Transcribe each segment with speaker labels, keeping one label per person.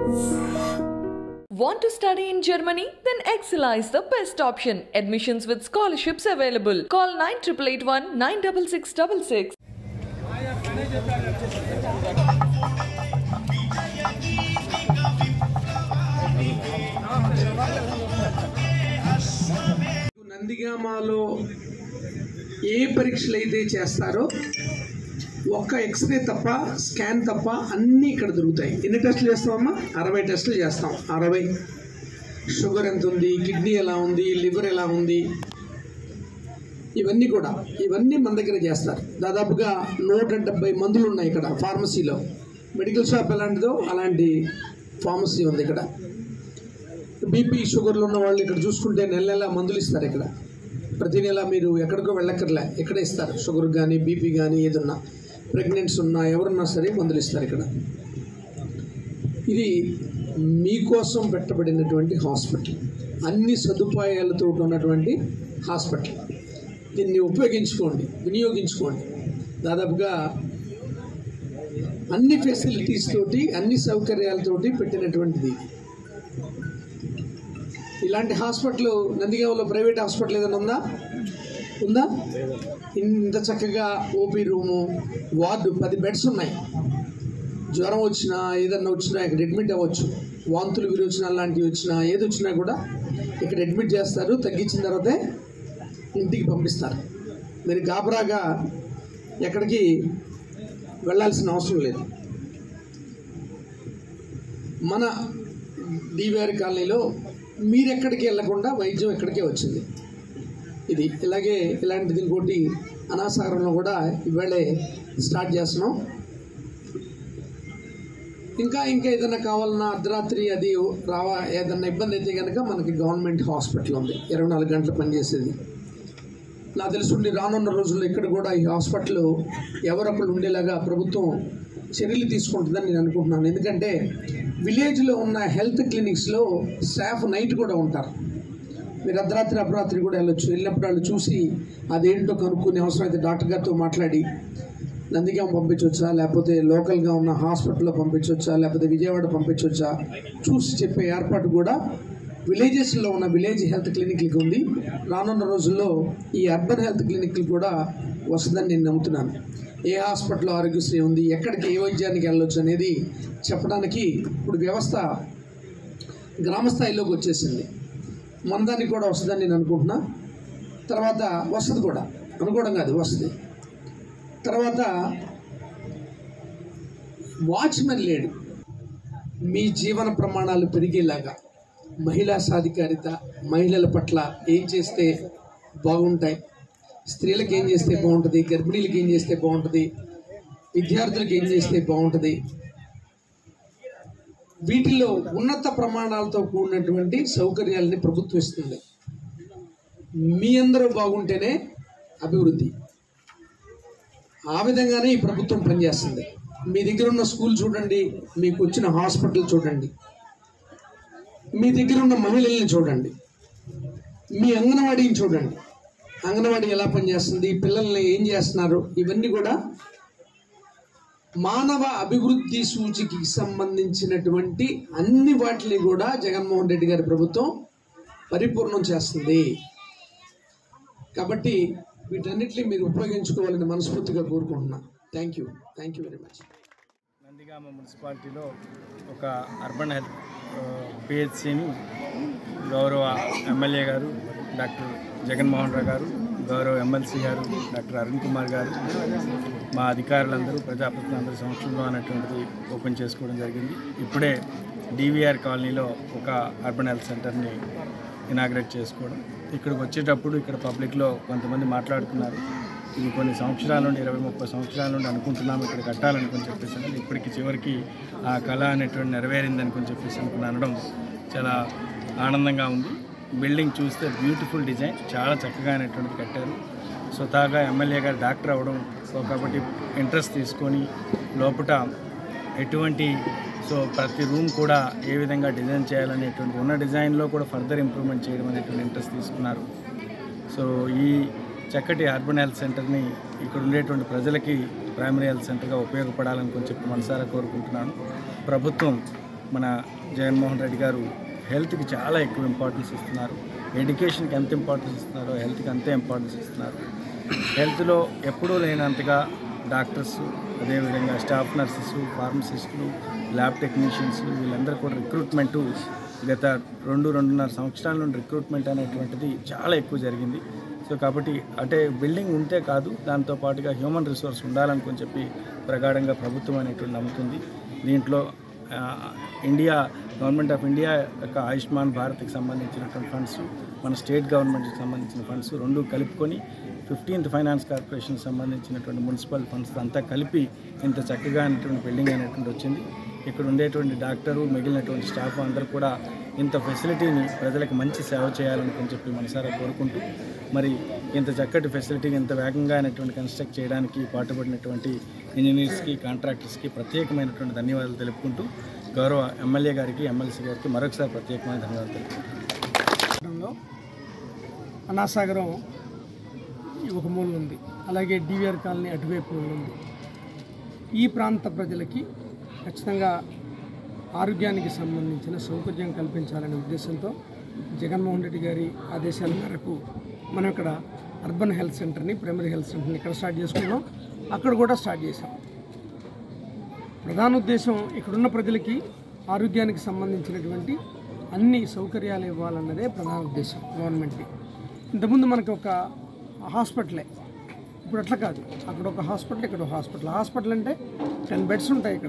Speaker 1: Want to study in Germany? Then Excella is the best option. Admissions with scholarships available. Call 9881 96666.
Speaker 2: నందిగామలో ఏ పరీక్షలు అయితే చేస్తారో ఒక్క x ray తప్ప scan తప్ప అన్నీ ఇక్కడ దొరుకుతాయి ఎన్ని టెస్టులు చేస్తామమ్మా అరవై టెస్టులు చేస్తాం అరవై షుగర్ ఎంత ఉంది కిడ్నీ ఎలా ఉంది లివర్ ఎలా ఉంది ఇవన్నీ కూడా ఇవన్నీ మన దగ్గర చేస్తారు దాదాపుగా నూట డెబ్బై మందులు ఉన్నాయి ఇక్కడ ఫార్మసీలో మెడికల్ షాప్ ఎలాంటిదో అలాంటి ఫార్మసీ ఉంది ఇక్కడ బీపీ షుగర్లు ఉన్న వాళ్ళు ఇక్కడ చూసుకుంటే నెల నెల మందులు ఇస్తారు ఇక్కడ ప్రతి నెల మీరు ఎక్కడికో వెళ్ళక్కర్లే ఇక్కడ ఇస్తారు షుగర్ కానీ బీపీ కానీ ఏదన్నా ప్రెగ్నెంట్స్ ఉన్నా ఎవరున్నా సరే మందులు ఇస్తారు ఇక్కడ ఇది మీకోసం పెట్టబడినటువంటి హాస్పిటల్ అన్ని సదుపాయాలతో ఉన్నటువంటి హాస్పిటల్ దీన్ని ఉపయోగించుకోండి వినియోగించుకోండి దాదాపుగా అన్ని ఫెసిలిటీస్ తోటి అన్ని సౌకర్యాలతోటి పెట్టినటువంటిది ఇది ఇలాంటి హాస్పిటల్ నందిగామలో ప్రైవేట్ హాస్పిటల్ ఏదైనా ఉందా ఉందా ఇంత చక్కగా ఓపీ రూము వార్డు పది బెడ్స్ ఉన్నాయి జ్వరం వచ్చినా ఏదన్నా వచ్చినా ఇక్కడ అడ్మిట్ అవ్వచ్చు వాంతులు విరోచనాలు లాంటివి వచ్చినా ఏది వచ్చినా కూడా ఇక్కడ అడ్మిట్ చేస్తారు తగ్గించిన తర్వాతే ఇంటికి పంపిస్తారు మీరు గాబరాగా ఎక్కడికి వెళ్ళాల్సిన అవసరం లేదు మన డివిఆర్ కాలనీలో మీరెక్కడికి వెళ్ళకుండా వైద్యం ఇక్కడికే వచ్చింది ఇది ఇలాగే ఇలాంటిది ఇంకోటి అనాసాగరంలో కూడా ఇవాళే స్టార్ట్ చేస్తున్నాం ఇంకా ఇంకా ఏదైనా కావాలన్నా అర్ధరాత్రి అది రావా ఏదైనా ఇబ్బంది అయితే కనుక మనకి గవర్నమెంట్ హాస్పిటల్ ఉంది ఇరవై నాలుగు గంటలు పనిచేసేది నాకు తెలుసుండి రానున్న రోజుల్లో ఇక్కడ కూడా ఈ హాస్పిటల్ ఎవరొకరు ఉండేలాగా ప్రభుత్వం చర్యలు తీసుకుంటుందని నేను అనుకుంటున్నాను ఎందుకంటే విలేజ్లో ఉన్న హెల్త్ క్లినిక్స్లో స్టాఫ్ నైట్ కూడా ఉంటారు మీరు అర్ధరాత్రి అపరాత్రి కూడా వెళ్ళొచ్చు వెళ్ళినప్పుడు వాళ్ళు చూసి అదేంటో కనుక్కునే అవసరం అయితే డాక్టర్ గారితో మాట్లాడి నందిగాం పంపించవచ్చా లేకపోతే లోకల్గా ఉన్న హాస్పిటల్లో పంపించవచ్చా లేకపోతే విజయవాడ పంపించవచ్చా చూసి చెప్పే ఏర్పాటు కూడా విలేజెస్లో ఉన్న విలేజ్ హెల్త్ క్లినిక్లకి ఉంది రానున్న రోజుల్లో ఈ అర్బన్ హెల్త్ క్లినిక్లు కూడా వస్తుందని నేను నమ్ముతున్నాను ఏ హాస్పిటల్లో ఆరోగ్యశ్రీ ఉంది ఎక్కడికి ఏ వైద్యానికి వెళ్ళొచ్చు అనేది చెప్పడానికి ఇప్పుడు వ్యవస్థ గ్రామ స్థాయిలోకి వచ్చేసింది మనదానికి కూడా వస్తుందని నేను అనుకుంటున్నా తర్వాత వస్తుంది కూడా అనుకోవడం కాదు వస్తుంది తర్వాత వాచ్మెన్ లేడు మీ జీవన ప్రమాణాలు పెరిగేలాగా మహిళా సాధికారిత మహిళల పట్ల ఏం చేస్తే బాగుంటాయి స్త్రీలకు ఏం చేస్తే బాగుంటుంది గర్భిణీలకు ఏం చేస్తే బాగుంటుంది విద్యార్థులకు ఏం చేస్తే బాగుంటుంది వీటిలో ఉన్నత ప్రమాణాలతో కూడినటువంటి సౌకర్యాలని ప్రభుత్వం ఇస్తుంది మీ అందరూ బాగుంటేనే అభివృద్ధి ఆ విధంగానే ఈ ప్రభుత్వం పనిచేస్తుంది మీ దగ్గర ఉన్న స్కూల్ చూడండి మీకు వచ్చిన హాస్పిటల్ చూడండి మీ దగ్గర ఉన్న మహిళల్ని చూడండి మీ అంగన్వాడీని చూడండి అంగన్వాడీ ఎలా పనిచేస్తుంది పిల్లల్ని ఏం చేస్తున్నారు ఇవన్నీ కూడా మానవ అభివృద్ధి సూచికి సంబంధించినటువంటి అన్ని వాటిని కూడా జగన్మోహన్ రెడ్డి గారి ప్రభుత్వం పరిపూర్ణం చేస్తుంది కాబట్టి వీటన్నిటిని మీరు ఉపయోగించుకోవాలని మనస్ఫూర్తిగా కోరుకుంటున్నాను thank you thank you very much
Speaker 3: Nandigama మున్సిపాలిటీలో ఒక అర్బన్ హెల్త్ పిహెచ్సిని గౌరవ ఎమ్మెల్యే గారు డాక్టర్ జగన్మోహన్ రావు గారు గౌరవ ఎమ్మెల్సీ గారు డాక్టర్ అరుణ్ కుమార్ గారు మా అధికారులందరూ ప్రజాప్రతినిధులందరూ సమక్షంలో అనేటువంటిది ఓపెన్ చేసుకోవడం జరిగింది ఇప్పుడే డివిఆర్ కాలనీలో ఒక అర్బన్ హెల్త్ సెంటర్ని ఇనాగ్రేట్ చేసుకోవడం ఇక్కడికి వచ్చేటప్పుడు ఇక్కడ పబ్లిక్లో కొంతమంది మాట్లాడుతున్నారు ఇది కొన్ని సంవత్సరాల నుండి ఇరవై ముప్పై సంవత్సరాల నుండి అనుకుంటున్నాము ఇక్కడ కట్టాలని కొని చెప్పేసి అని ఇప్పటికి చివరికి ఆ కళ అనేటువంటి నెరవేరిందని కొని చెప్పేసి అనుకుని అనడం చాలా ఆనందంగా ఉంది బిల్డింగ్ చూస్తే బ్యూటిఫుల్ డిజైన్ చాలా చక్కగా అనేటువంటిది కట్టారు స్వతహాగా ఎమ్మెల్యే గారు డాక్టర్ అవ్వడం సో కాబట్టి ఇంట్రెస్ట్ తీసుకొని లోపల ఎటువంటి సో ప్రతి రూమ్ కూడా ఏ విధంగా డిజైన్ చేయాలనేటువంటి ఉన్న డిజైన్లో కూడా ఫర్దర్ ఇంప్రూవ్మెంట్ చేయడం అనేటువంటి ఇంట్రెస్ట్ తీసుకున్నారు సో ఈ చక్కటి అర్బన్ హెల్త్ సెంటర్ని ఇక్కడ ఉండేటువంటి ప్రజలకి ప్రైమరీ హెల్త్ సెంటర్గా ఉపయోగపడాలని కొంచెం చెప్పి మనసారా కోరుకుంటున్నాను ప్రభుత్వం మన జగన్మోహన్ రెడ్డి గారు హెల్త్కి చాలా ఎక్కువ ఇంపార్టెన్స్ ఇస్తున్నారు ఎడ్యుకేషన్కి ఎంత ఇంపార్టెన్స్ ఇస్తున్నారో హెల్త్కి అంతే ఇంపార్టెన్స్ ఇస్తున్నారు హెల్త్లో ఎప్పుడూ లేనంతగా డాక్టర్స్ అదేవిధంగా స్టాఫ్ నర్సెస్ ఫార్మసిస్టులు ల్యాబ్ టెక్నీషియన్స్ వీళ్ళందరూ కూడా రిక్రూట్మెంటు గత రెండు రెండున్నర సంవత్సరాల నుండి రిక్రూట్మెంట్ అనేటువంటిది చాలా ఎక్కువ జరిగింది సో కాబట్టి అంటే బిల్డింగ్ ఉంటే కాదు దాంతో పాటుగా హ్యూమన్ రిసోర్స్ ఉండాలనుకొని చెప్పి ప్రగాఢంగా ప్రభుత్వం అనేటువంటి నమ్ముతుంది దీంట్లో ఆ, ఇండియా గవర్నమెంట్ ఆఫ్ ఇండియా యొక్క ఆయుష్మాన్ భారత్కి సంబంధించినటువంటి ఫండ్స్ మన స్టేట్ గవర్నమెంట్కి సంబంధించిన ఫండ్స్ రెండు కలుపుకొని ఫిఫ్టీన్త్ ఫైనాన్స్ కార్పొరేషన్కి సంబంధించినటువంటి మున్సిపల్ ఫండ్స్ అంతా కలిపి ఇంత చక్కగా అయినటువంటి బిల్డింగ్ అనేటువంటి వచ్చింది ఇక్కడ ఉండేటువంటి డాక్టరు మిగిలినటువంటి స్టాఫ్ అందరూ కూడా ఇంత ఫెసిలిటీని ప్రజలకు మంచి సేవ చేయాలని చెప్పి మనసారా కోరుకుంటూ మరి ఇంత చక్కటి ఫెసిలిటీ ఇంత వేగంగా అయినటువంటి కన్స్ట్రక్ట్ చేయడానికి పాటుపడినటువంటి ఇంజనీర్స్కి కాంట్రాక్టర్స్కి ప్రత్యేకమైనటువంటి ధన్యవాదాలు తెలుపుకుంటూ గౌరవ ఎమ్మెల్యే గారికి ఎమ్మెల్సీ గారికి మరొకసారి ప్రత్యేకమైన ధన్యవాదాలు తెలుపుకుంటున్నాను
Speaker 4: లో అనాసాగరం ఈ ఒక మూల ఉంది అలాగే డివిఆర్ కాలనీ అటువైపు మూల ఉంది ఈ ప్రాంత ప్రజలకి ఖచ్చితంగా ఆరోగ్యానికి సంబంధించిన సౌకర్యం కల్పించాలనే ఉద్దేశంతో జగన్మోహన్ రెడ్డి గారి ఆదేశాల మేరకు మనం ఇక్కడ అర్బన్ హెల్త్ సెంటర్ని ప్రైమరీ హెల్త్ సెంటర్ని ఇక్కడ స్టార్ట్ చేసుకున్నాం అక్కడ కూడా స్టార్ట్ చేసాం ప్రధాన ఉద్దేశం ఇక్కడున్న ప్రజలకి ఆరోగ్యానికి సంబంధించినటువంటి అన్ని సౌకర్యాలు ఇవ్వాలన్నదే ప్రధాన ఉద్దేశం గవర్నమెంట్కి ఇంతకుముందు మనకి ఒక హాస్పిటలే ఇప్పుడు అట్లా కాదు అక్కడ ఒక హాస్పిటల్ ఇక్కడ ఒక హాస్పిటల్ హాస్పిటల్ అంటే టెన్ బెడ్స్ ఉంటాయి ఇక్కడ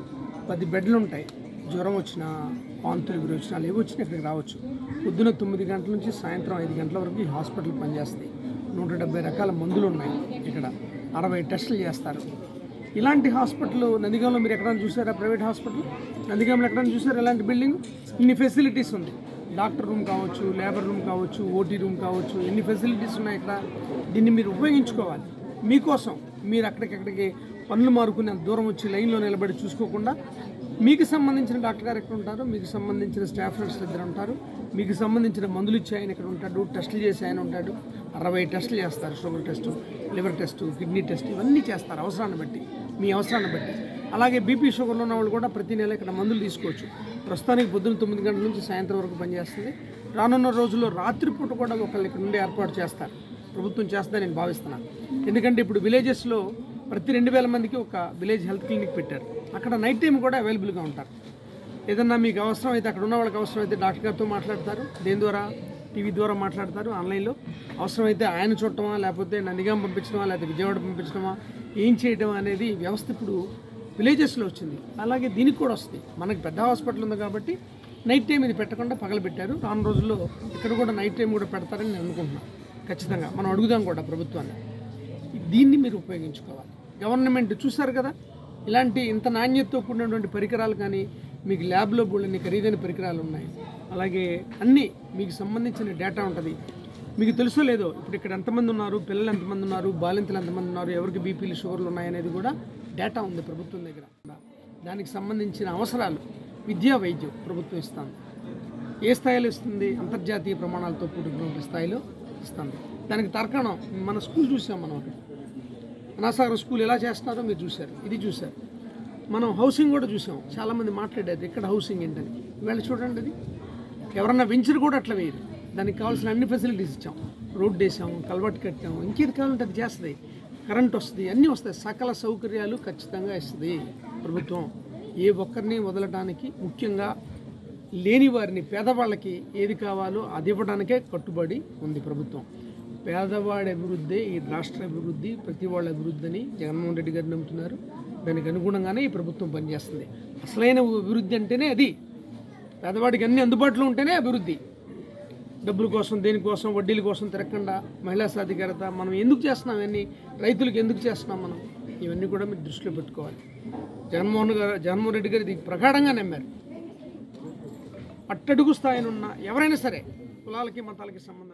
Speaker 4: పది బెడ్లు ఉంటాయి జ్వరం వచ్చినా వాంతులు గురి వచ్చినా లేవి వచ్చినా ఇక్కడికి రావచ్చు పొద్దున తొమ్మిది గంటల నుంచి సాయంత్రం ఐదు గంటల వరకు ఈ హాస్పిటల్ పనిచేస్తాయి నూట డెబ్బై రకాల మందులు ఉన్నాయి ఇక్కడ అరవై టెస్టులు చేస్తారు ఇలాంటి హాస్పిటల్ నందిగాంలో మీరు ఎక్కడైనా చూసారా ప్రైవేట్ హాస్పిటల్ నందిగాంలో ఎక్కడైనా చూసారా ఇలాంటి బిల్డింగ్ ఇన్ని ఫెసిలిటీస్ ఉంది డాక్టర్ రూమ్ కావచ్చు లేబర్ రూమ్ కావచ్చు ఓటీ రూమ్ కావచ్చు ఎన్ని ఫెసిలిటీస్ ఉన్నాయి ఇక్కడ దీన్ని మీరు ఉపయోగించుకోవాలి మీకోసం మీరు అక్కడికక్కడికి పనులు మారుకునే దూరం వచ్చి లైన్లో నిలబడి చూసుకోకుండా మీకు సంబంధించిన డాక్టర్ గారు ఎక్కడ ఉంటారు మీకు సంబంధించిన స్టాఫ్ నర్సులు ఇద్దరు ఉంటారు మీకు సంబంధించిన మందులు ఇచ్చే ఆయన ఇక్కడ ఉంటాడు టెస్టులు చేసే ఆయన ఉంటాడు అరవై టెస్టులు చేస్తారు sugar test liver test kidney test ఇవన్నీ చేస్తారు అవసరాన్ని బట్టి మీ అవసరాన్ని బట్టి అలాగే బీపీ షుగర్లో ఉన్న వాళ్ళు కూడా ప్రతి నెల ఇక్కడ మందులు తీసుకోవచ్చు ప్రస్తుతానికి పొద్దున్న తొమ్మిది గంటల నుంచి సాయంత్రం వరకు పనిచేస్తుంది రానున్న రోజుల్లో రాత్రిపూట కూడా ఒకళ్ళు ఇక్కడ నుండి ఏర్పాటు చేస్తారు ప్రభుత్వం చేస్తుందని నేను భావిస్తున్నాను ఎందుకంటే ఇప్పుడు విలేజెస్లో ప్రతి రెండు వేల మందికి ఒక విలేజ్ హెల్త్ క్లినిక్ పెట్టారు అక్కడ నైట్ టైం కూడా అవైలబుల్గా ఉంటారు ఏదన్నా మీకు అవసరం అయితే అక్కడ ఉన్న వాళ్ళకి అవసరం అయితే డాక్టర్ గారితో మాట్లాడతారు దేని ద్వారా టీవీ ద్వారా మాట్లాడతారు ఆన్లైన్లో అవసరమైతే ఆయన చూడటమా లేకపోతే నందిగాం పంపించడమా లేకపోతే విజయవాడ పంపించడమా ఏం చేయడం అనేది వ్యవస్థ ఇప్పుడు విలేజెస్లో వచ్చింది అలాగే దీనికి కూడా వస్తుంది మనకి పెద్ద హాస్పిటల్ ఉంది కాబట్టి నైట్ టైం ఇది పెట్టకుండా పగలబెట్టారు రాను రోజుల్లో ఇక్కడ కూడా నైట్ టైం కూడా పెడతారని నేను అనుకుంటున్నాను ఖచ్చితంగా మనం అడుగుదాం కూడా ప్రభుత్వాన్ని దీన్ని మీరు ఉపయోగించుకోవాలి గవర్నమెంట్ చూసారు కదా ఇలాంటి ఇంత నాణ్యతతో కూడినటువంటి పరికరాలు కానీ మీకు ల్యాబ్లో బోళ్ళని ఖరీదైన పరికరాలు ఉన్నాయి అలాగే అన్నీ మీకు సంబంధించిన డేటా ఉంటుంది మీకు తెలుసో లేదో ఇప్పుడు ఇక్కడ ఎంతమంది ఉన్నారు పిల్లలు ఎంతమంది ఉన్నారు బాలింతలు ఎంతమంది ఉన్నారు ఎవరికి బీపీలు షుగర్లు ఉన్నాయనేది కూడా డేటా ఉంది ప్రభుత్వం దగ్గర దానికి సంబంధించిన అవసరాలు విద్యా వైద్యం ప్రభుత్వం ఇస్తుంది ఏ స్థాయిలో ఇస్తుంది అంతర్జాతీయ ప్రమాణాలతో కూడినటువంటి స్థాయిలో ఇస్తుంది దానికి తర్కణం మన స్కూల్ చూసాం మనం అక్కడ అనాసాగరం స్కూల్ ఎలా చేస్తున్నారో మీరు చూశారు ఇది చూశారు మనం హౌసింగ్ కూడా చూసాం చాలామంది మాట్లాడారు ఇక్కడ హౌసింగ్ ఏంటని ఇవాళ చూడండి అది ఎవరన్నా వెంచర్ కూడా అట్లా వేయరు దానికి కావాల్సిన అన్ని ఫెసిలిటీస్ ఇచ్చాం రోడ్ వేసాం కల్వర్ట్ కట్టాం ఇంకేది కావాలంటే అది చేస్తుంది కరెంట్ వస్తుంది అన్నీ వస్తాయి సకల సౌకర్యాలు ఖచ్చితంగా ఇస్తుంది ప్రభుత్వం ఏ ఒక్కరిని వదలడానికి ముఖ్యంగా లేని వారిని పేదవాళ్ళకి ఏది కావాలో అది ఇవ్వడానికే కట్టుబడి ఉంది ప్రభుత్వం పేదవాడి అభివృద్ధి ఈ రాష్ట్ర అభివృద్ధి ప్రతి వాళ్ళ అభివృద్ధి అని జగన్మోహన్ రెడ్డి గారు నమ్ముతున్నారు దానికి అనుగుణంగానే ఈ ప్రభుత్వం పనిచేస్తుంది అసలైన అభివృద్ధి అంటేనే అది పేదవాడికి అన్ని అందుబాటులో ఉంటేనే అభివృద్ధి డబ్బుల కోసం దేనికోసం వడ్డీల కోసం తిరగకుండా మహిళా సాధికారత మనం ఎందుకు చేస్తున్నాం ఇవన్నీ రైతులకు ఎందుకు చేస్తున్నాం మనం ఇవన్నీ కూడా మీరు దృష్టిలో పెట్టుకోవాలి జగన్మోహన్ గారు జగన్మోహన్ రెడ్డి గారు ఇది ప్రగాఢంగా నమ్మారు అట్టడుగు స్థాయినున్న ఎవరైనా సరే కులాలకి మతాలకి సంబంధం